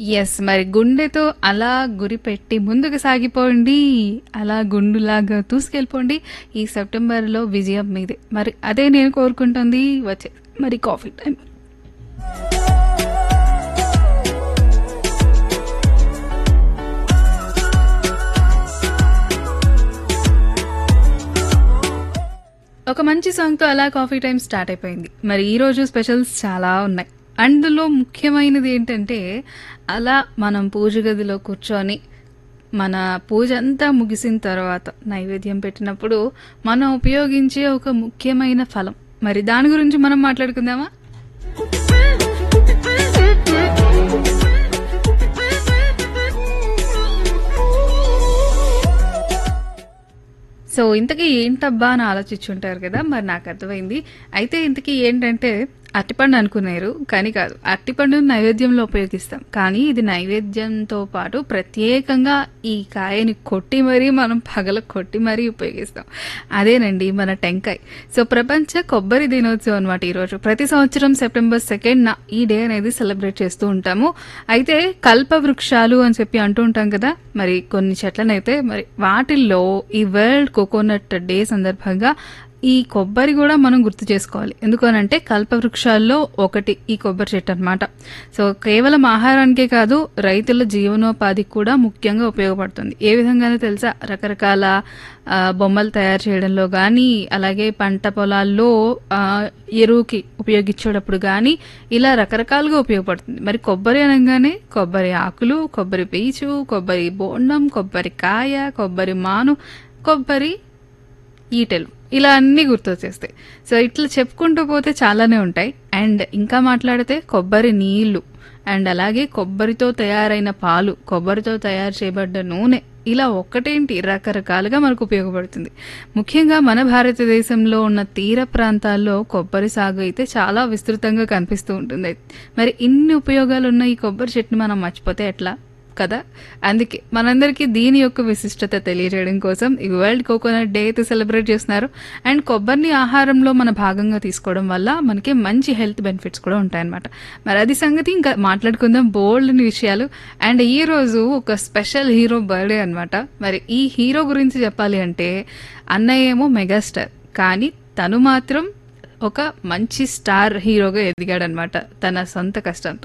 Yes. మరి గుండెతో అలా గురిపెట్టి ముందుకు సాగిపోండి. అలా గుండులాగా దూసుకెళ్ళిపోండి. ఈ సెప్టెంబర్‌లో విజయం మీదే. మరి అదే నేను కోరుకుంటుంది. వచ్చే మరి కాఫీ టైమ్. ఒక మంచి సాంగ్‌తో అలా కాఫీ టైమ్ స్టార్ట్ అయిపోయింది. మరి ఈరోజు స్పెషల్స్ చాలా ఉన్నాయి. అందులో ముఖ్యమైనది ఏంటంటే, అలా మనం పూజ గదిలో కూర్చొని, మన పూజ అంతా ముగిసిన తర్వాత నైవేద్యం పెట్టినప్పుడు, మనం ఉపయోగించే ఒక ముఖ్యమైన ఫలం. మరి దాని గురించి మనం మాట్లాడుకుందామా? సో, ఇంతకీ ఏంటబ్బా అని ఆలోచించుంటారు కదా! మరి నాకు అర్థమైంది. అయితే ఇంతకీ ఏంటంటే అరటిపండు అనుకున్నారు. కానీ కాదు. అరటిపండుని నైవేద్యంలో ఉపయోగిస్తాం. కానీ ఇది నైవేద్యంతో పాటు ప్రత్యేకంగా ఈ కాయని కొట్టి మరీ మనం పగలగొట్టి మరీ ఉపయోగిస్తాం. అదేనండి మన టెంకాయ. సో, ప్రపంచ కొబ్బరి దినోత్సవం అనమాట ఈరోజు. ప్రతి సంవత్సరం సెప్టెంబర్ 2న ఈ డే అనేది సెలబ్రేట్ చేస్తూ ఉంటాము. అయితే కల్పవృక్షాలు అని చెప్పి అంటూ ఉంటాం కదా! మరి కొన్ని చెట్లనైతే మరి వాటిల్లో ఈ వరల్డ్ కోకోనట్ డే సందర్భంగా ఈ కొబ్బరి గూడా మనం గుర్తు చేసుకోవాలి. ఎందుకనంటే కల్పవృక్షాల్లో ఒకటి ఈ కొబ్బరి చెట్టు అనమాట. సో, కేవలం ఆహారానికే కాదు రైతుల జీవనోపాధికి కూడా ముఖ్యంగా ఉపయోగపడుతుంది. ఏ విధంగానో తెలుసా? రకరకాల ఆహ్, బొమ్మలు తయారు చేయడంలో గానీ, అలాగే పంట పొలాల్లో ఆహ్, ఎరువుకి ఉపయోగించేటప్పుడు గానీ, ఇలా రకరకాలుగా ఉపయోగపడుతుంది. మరి కొబ్బరి అనంగానే కొబ్బరి ఆకులు, కొబ్బరి పీచు, కొబ్బరి బోండం, కొబ్బరి కాయ, కొబ్బరి మాను, కొబ్బరి ఈటెలు ఇలా అన్నీ గుర్తొచ్చేస్తాయి. సో, ఇట్లా చెప్పుకుంటూ పోతే చాలానే ఉంటాయి. అండ్ ఇంకా మాట్లాడితే కొబ్బరి నీళ్లు అండ్ అలాగే కొబ్బరితో తయారైన పాలు, కొబ్బరితో తయారు చేయబడ్డ నూనె ఇలా ఒక్కటేంటి రకరకాలుగా మనకు ఉపయోగపడుతుంది. ముఖ్యంగా మన భారతదేశంలో ఉన్న తీర ప్రాంతాల్లో కొబ్బరి సాగు అయితే చాలా విస్తృతంగా కనిపిస్తూ ఉంటుంది. మరి ఇన్ని ఉపయోగాలున్న ఈ కొబ్బరి చెట్టుని మనం మర్చిపోతే ఎట్లా? కదా! అందుకే మనందరికీ దీని యొక్క విశిష్టత తెలియజేయడం కోసం ఈ వరల్డ్ కోకోనట్ డే అయితే సెలబ్రేట్ చేస్తున్నారు. అండ్ కొబ్బరిని ఆహారంలో మన భాగంగా తీసుకోవడం వల్ల మనకి మంచి హెల్త్ బెనిఫిట్స్ కూడా ఉంటాయన్నమాట. మరి అది సంగతి ఇంకా మాట్లాడుకుందాం బోలెడన్ని విషయాలు. అండ్ ఈరోజు ఒక స్పెషల్ హీరో బర్త్‌డే అనమాట. మరి ఈ హీరో గురించి చెప్పాలి అంటే అన్నయ్య ఏమో మెగాస్టార్. కానీ తను మాత్రం ఒక మంచి స్టార్ హీరోగా ఎదిగాడనమాట తన సొంత కష్టంతో.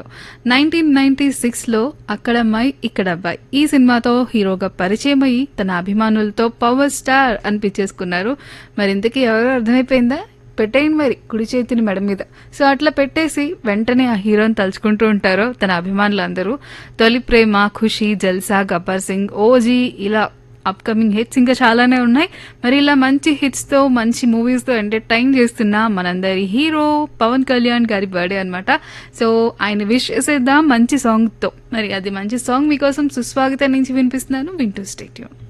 1996లో 'అక్కడమ్మాయి ఇక్కడబ్బాయి' ఈ సినిమాతో హీరోగా పరిచయమయ్యి తన అభిమానులతో పవర్ స్టార్ అనిపించేసుకున్నారు. మరి ఇంతకీ ఎవరో అర్థమైపోయిందా? పెట్టేయండి మరి కుడి చేతిని మెడ మీద. సో, అట్లా పెట్టేసి వెంటనే ఆ హీరోని తలుచుకుంటూ ఉంటారు తన అభిమానులందరూ. 'తొలి ప్రేమ', 'ఖుషి', 'జల్సా', 'గబ్బర్ సింగ్', 'ఓజీ' ఇలా అప్‌కమింగ్ హిట్స్ ఇంకా చాలానే ఉన్నాయి. మరి ఇలా మంచి హిట్స్‌తో, మంచి మూవీస్‌తో ఎంటర్‌టైన్ చేస్తున్న మనందరి హీరో పవన్ కళ్యాణ్ గారి బర్త్‌డే అనమాట. సో, ఆయన విష్ చేసేద్దాం మంచి సాంగ్‌తో. మరి అది మంచి సాంగ్ మీకోసం 'సుస్వాగతం' నుంచి వినిపిస్తున్నాను. వింటూ స్టే ట్యూన్.